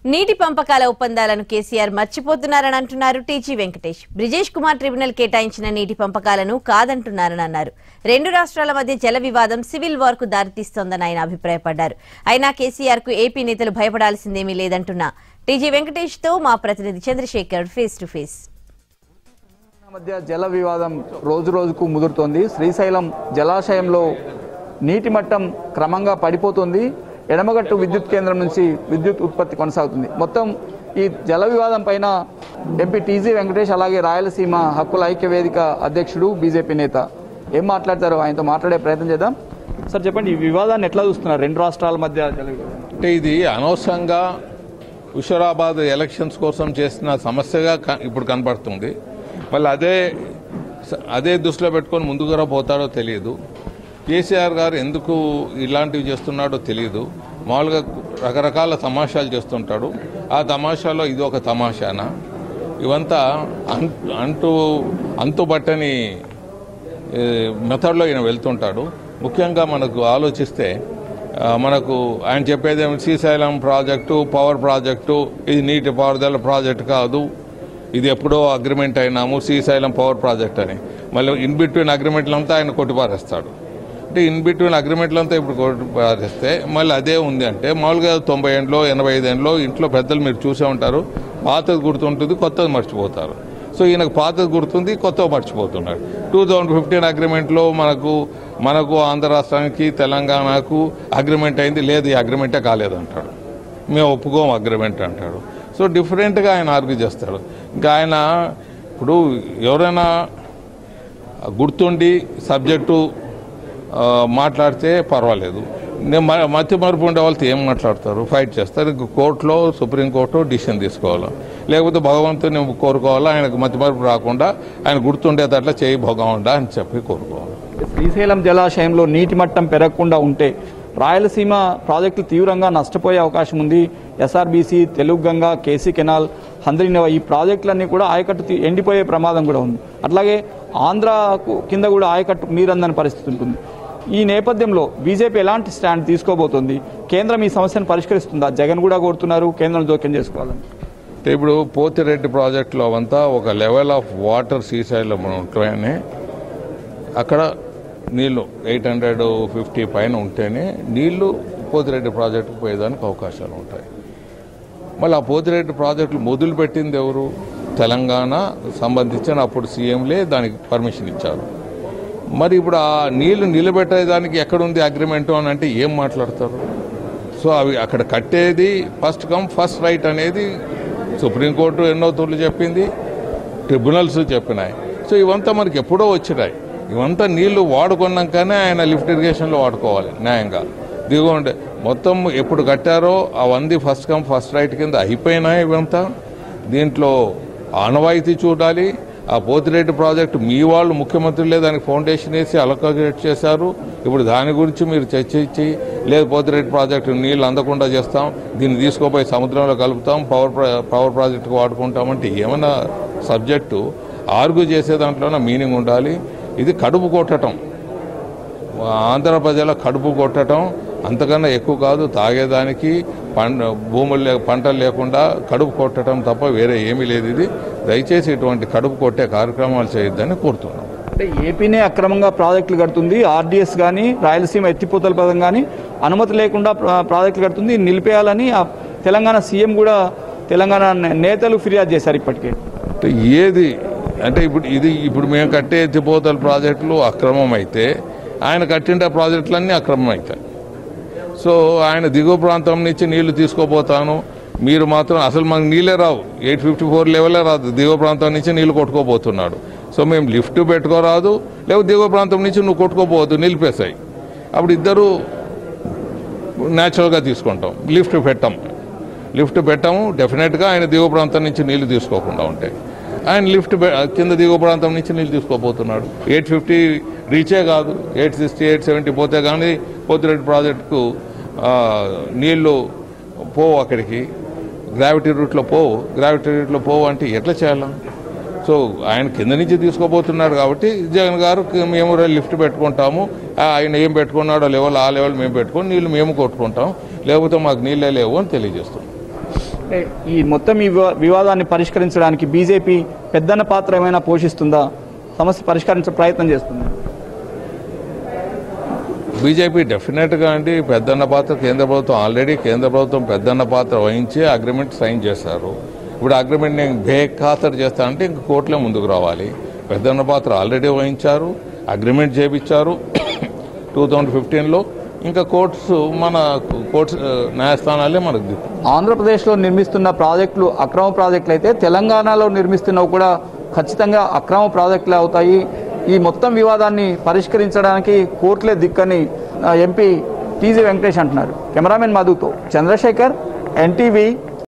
నీటి పంపకాల ఒప్పందాలను కేసీఆర్ మర్చిపోతున్నారని అంటున్నారు టీజీ వెంకటేష్ బ్రిజేష్ కుమార్ ట్రిబ్యునల్ కేటాయించిన నీటి పంపకాలను కాదంటున్నారని అన్నారు రెండు రాష్ట్రాల మధ్య జల వివాదం సివిల్ వార్ కు దారితీస్తోందని ఆయన అభిప్రాయపడ్డారు అయినా కేసీఆర్ కు ఏపీ నేతలు భయపడాల్సిందేమీ లేదంటున్న టీజీ వెంకటేష్ తో మా ప్రతినిధి చంద్రశేఖర్ ఫేస్ టు ఫేస్ మధ్య జల వివాదం రోజు రోజుకు ముదురుతోంది శ్రీశైలం జలాశయంలో నీటి మట్టం క్రమంగా పడిపోతుంది ఎడమగట్టు విద్యుత్ కేంద్రం నుంచి విద్యుత్ ఉత్పత్తి కొనసాగుతుంది మొత్తం ఈ జల వివాదం పైన ఎంపీ టీజీ వెంకటేష్ అలాగే రాయలసీమ హక్కుల ఐక్య వేదిక అధ్యక్షుడు బీజేపీ నేత ఏం మాట్లాడతారో ఆయనతో మాట్లాడే ప్రయత్నం చేద్దాం సార్ చెప్పండి ఈ వివాదాన్ని ఎట్లా చూస్తున్నారు రెండు రాష్ట్రాల మధ్య జల వివాదం అంటే ఇది అనవసరంగా హుషరాబాద్ ఎలక్షన్స్ కోసం చేసిన సమస్యగా క- ఇప్పుడు కనపడుతుంది మళ్ళీ అదే అదే దృష్టిలో పెట్టుకొని ముందుకు పోతాడో తెలియదు కేసీఆర్ గారు ఎందుకు ఇలాంటివి చేస్తున్నాడో తెలియదు మామూలుగా రకరకాల తమాషాలు చేస్తుంటాడు ఆ తమాషాలో ఇది ఒక తమాషానా ఇవంతా అం- అంటూ అంతుబట్టని ఏ, మెథడ్లో ఈయన వెళ్తుంటాడు ముఖ్యంగా మనకు ఆలోచిస్తే ఆ, మనకు ఆయన చెప్పేది ఏమి శ్రీశైలం ప్రాజెక్టు పవర్ ప్రాజెక్టు ఇది నీటి పారుదల ప్రాజెక్టు కాదు ఇది ఎప్పుడో అగ్రిమెంట్ అయినాము శ్రీశైలం పవర్ ప్రాజెక్ట్ అని మళ్ళీ ఇన్ బిట్వీన్ అగ్రిమెంట్లంతా ఆయన కొట్టిపారేస్తాడు అంటే ఇన్ బిట్వీన్ అగ్రిమెంట్లంతా ఇప్పుడు కొట్టిపారేస్తే మళ్ళీ అదే ఉంది అంటే మామూలుగా తొంభై ఏండ్లో ఎనభై ఐదు ఏండ్లో ఇంట్లో పెద్దలు మీరు చూసే ఉంటారు పాతది గుర్తుంటుంది కొత్తది మర్చిపోతారు సో ఈయనకు పాతది గుర్తుంది కొత్తది మర్చిపోతున్నాడు టూ థౌజండ్ ఫిఫ్టీన్ అగ్రిమెంట్లో మనకు మనకు ఆంధ్ర రాష్ట్రానికి తెలంగాణకు అగ్రిమెంట్ అయింది లేదు ఈ అగ్రిమెంటే కాలేదంటాడు మేము ఒప్పుకోం అగ్రిమెంట్ అంటాడు సో డిఫరెంట్గా ఆయన ఆర్గ్యూ చేస్తాడు ఇంకా ఆయన ఇప్పుడు ఎవరైనా గుర్తుండి సబ్జెక్టు ఆ, మాట్లాడితే పర్వాలేదు నేను మ- మతి మరుపు ఉండే వాళ్ళతో ఏం మాట్లాడతారు ఫైట్ చేస్తారు ఇంక కోర్టులో సుప్రీంకోర్టు డిసిషన్ తీసుకోవాలి లేకపోతే భగవంతుని కోరుకోవాలా ఆయనకు మతి మరుపు రాకుండా ఆయన గుర్తుండేటట్లా చేయి భగవండా అని చెప్పి కోరుకోవాలి శ్రీశైలం జలాశయంలో నీటి మట్టం పెరగకుండా ఉంటే రాయలసీమ ప్రాజెక్టులు తీవ్రంగా నష్టపోయే అవకాశం ఉంది SRBC Telugu Ganga KC canal Handrineeva ఈ ప్రాజెక్టులన్నీ కూడా ఆయకట్టు తీ- ఎండిపోయే ప్రమాదం కూడా ఉంది అట్లాగే ఆంధ్రాకు కింద కూడా ఆయకట్టు నీరందని పరిస్థితి ఉంటుంది ఈ నేపథ్యంలో బీజేపీ ఎలాంటి స్టాండ్ తీసుకోబోతోంది కేంద్రం ఈ సమస్యను పరిష్కరిస్తుందా జగన్ కూడా కోరుతున్నారు కేంద్రం జోక్యం చేసుకోవాలని అంటే ఇప్పుడు పోతిరెడ్డి ప్రాజెక్టులో అవంతా ఒక లెవెల్ ఆఫ్ వాటర్ శ్రీశైలం ఉంటేనే అక్కడ నీళ్లు ఎయిట్ హండ్రెడ్ ఫిఫ్టీ పైన ఉంటేనే నీళ్లు పోతిరెడ్డి ప్రాజెక్టుకు పోయేదానికి అవకాశాలు ఉంటాయి మళ్ళీ ఆ పోతిరెడ్డి ప్రాజెక్టులు మొదలు పెట్టింది ఎవరు తెలంగాణ సంబంధించిన అప్పుడు సీఎంలే దానికి పర్మిషన్ ఇచ్చారు మరి ఇప్పుడు ఆ నీళ్లు నిలబెట్టేదానికి ఎక్కడుంది అగ్రిమెంట్ అని అంటే ఏం మాట్లాడతారు సో అవి అక్కడ కట్టేది ఫస్ట్ కమ్ ఫస్ట్ రైట్ అనేది సుప్రీంకోర్టు ఎన్నో తూర్లు చెప్పింది ట్రిబ్యునల్స్ చెప్పినాయి సో ఇవంతా మనకి ఎప్పుడో వచ్చినాయి ఇవంతా నీళ్లు వాడుకున్నాకనే ఆయన లిఫ్ట్ ఇరిగేషన్లో వాడుకోవాలి న్యాయంగా దిగుండే మొత్తం ఎప్పుడు కట్టారో అవంది ఫస్ట్ కమ్ ఫస్ట్ రైట్ కింద అయిపోయినాయి ఇవంతా దీంట్లో ఆనవాయితీ చూడాలి ఆ పోతిరెడ్డి ప్రాజెక్టు మీ వాళ్ళు ముఖ్యమంత్రులే దానికి ఫౌండేషన్ వేసి అలొకేట్ చేశారు ఇప్పుడు దాని గురించి మీరు చర్చించి లేదు పోతిరెడ్డి ప్రాజెక్టు నీళ్ళు అందకుండా చేస్తాం దీన్ని తీసుకుపోయి సముద్రంలో కలుపుతాం పవర్ ప్రా- పవర్ ప్రాజెక్టుకు వాడుకుంటామంటే ఏమైనా సబ్జెక్టు ఆర్గ్యూ చేసే దాంట్లోనే మీనింగ్ ఉండాలి ఇది కడుపు కొట్టడం ఆంధ్ర ప్రజల కడుపు కొట్టడం అంతకన్నా ఎక్కువ కాదు తాగేదానికి పంట భూములు లే పంటలు లేకుండా కడుపు కొట్టడం తప్ప వేరే ఏమీ లేదు ఇది దయచేసి ఇటువంటి కడుపు కొట్టే కార్యక్రమాలు చేయొద్దని కోరుతున్నాం అంటే ఏపీనే అక్రమంగా ప్రాజెక్టులు కడుతుంది ఆర్డీఎస్ కానీ రాయలసీమ ఎత్తిపోతల పథకం కానీ అనుమతి లేకుండా ప్రా- ప్రాజెక్టులు కడుతుంది నిలిపేయాలని ఆ తెలంగాణ సీఎం కూడా తెలంగాణ నే- నేతలు ఫిర్యాదు చేశారు ఇప్పటికే అంటే ఏది అంటే ఇప్పుడు ఇది ఇప్పుడు మేము కట్టే ఎత్తిపోతల ప్రాజెక్టులు అక్రమం అయితే ఆయన కట్టిన ప్రాజెక్టులన్నీ అక్రమం అవుతాయి సో ఆయన దిగువ ప్రాంతం నుంచి నీళ్లు తీసుకోపోతాను మీరు మాత్రం అసలు మనకు నీళ్ళే రావు ఎయిట్ ఫిఫ్టీ ఫోర్ లెవెలే రాదు దిగువ ప్రాంతం నుంచి నీళ్లు కొట్టుకోబోతున్నాడు సో మేము లిఫ్ట్ పెట్టుకోరాదు లేకపోతే దిగువ ప్రాంతం నుంచి నువ్వు కొట్టుకోపోవద్దు నిలిపేశాయి అప్పుడు ఇద్దరు న్యాచురల్గా తీసుకుంటాం లిఫ్ట్ పెట్టాం లిఫ్ట్ పెట్టాము డెఫినెట్గా ఆయన దిగువ ప్రాంతం నుంచి నీళ్లు తీసుకోకుండా ఉంటాయి ఆయన లిఫ్ట్ పె- కింద దిగువ ప్రాంతం నుంచి నీళ్లు తీసుకోబోతున్నాడు ఎయిట్ ఫిఫ్టీ రీచే కాదు ఎయిట్ సిక్స్టీ ఎయిట్ సెవెంటీ పోతే కానీ పోతిరెడ్డి ప్రాజెక్టుకు ఆ, నీళ్లు పోవు అక్కడికి గ్రావిటీ రూట్లో పోవు గ్రావిటీ రూట్లో పోవు అంటే ఎట్లా చేయాలి సో ఆయన కింద నుంచి తీసుకోబోతున్నాడు కాబట్టి జగన్ గారు కి- మేము లిఫ్ట్ పెట్టుకుంటాము ఆ, ఆయన ఏం పెట్టుకున్నాడో లెవెల్ ఆ లెవెల్ మేము పెట్టుకొని నీళ్లు మేము కొట్టుకుంటాం లేకపోతే మాకు నీళ్ళే లేవు అని తెలియజేస్తున్నాం అంటే ఈ మొత్తం ఈ వివా- వివాదాన్ని పరిష్కరించడానికి బీజేపీ పెద్దన్న పాత్ర ఏమైనా పోషిస్తుందా సమస్య పరిష్కరించే ప్రయత్నం చేస్తుంది బీజేపీ డెఫినెట్గా అండి పెద్దన్న పాత్ర కేంద్ర ప్రభుత్వం ఆల్రెడీ కేంద్ర ప్రభుత్వం పెద్దన్న పాత్ర వహించి అగ్రిమెంట్ సైన్ చేశారు ఇప్పుడు అగ్రిమెంట్ నేను బేఖాతరు చేస్తానంటే ఇంక కోర్టులే ముందుకు రావాలి పెద్దన్న పాత్ర ఆల్రెడీ వహించారు అగ్రిమెంట్ చేపించారు టూ థౌజండ్ ఫిఫ్టీన్లో ఇంకా కోర్ట్స్ మన కోర్ట్స్ ఆ, న్యాయస్థానాలే మనకు దిక్కు ఆంధ్రప్రదేశ్లో నిర్మిస్తున్న ప్రాజెక్టులు అక్రమ ప్రాజెక్టులు అయితే తెలంగాణలో నిర్మిస్తున్నవి కూడా ఖచ్చితంగా అక్రమ ప్రాజెక్టులే అవుతాయి ఈ మొత్తం వివాదాన్ని పరిష్కరించడానికి కోర్టులే దిక్కని ఆ, ఎంపీ టీజీ వెంకటేష్ అంటున్నారు కెమెరామెన్ మధుతో చంద్రశేఖర్ ఎన్టీవీ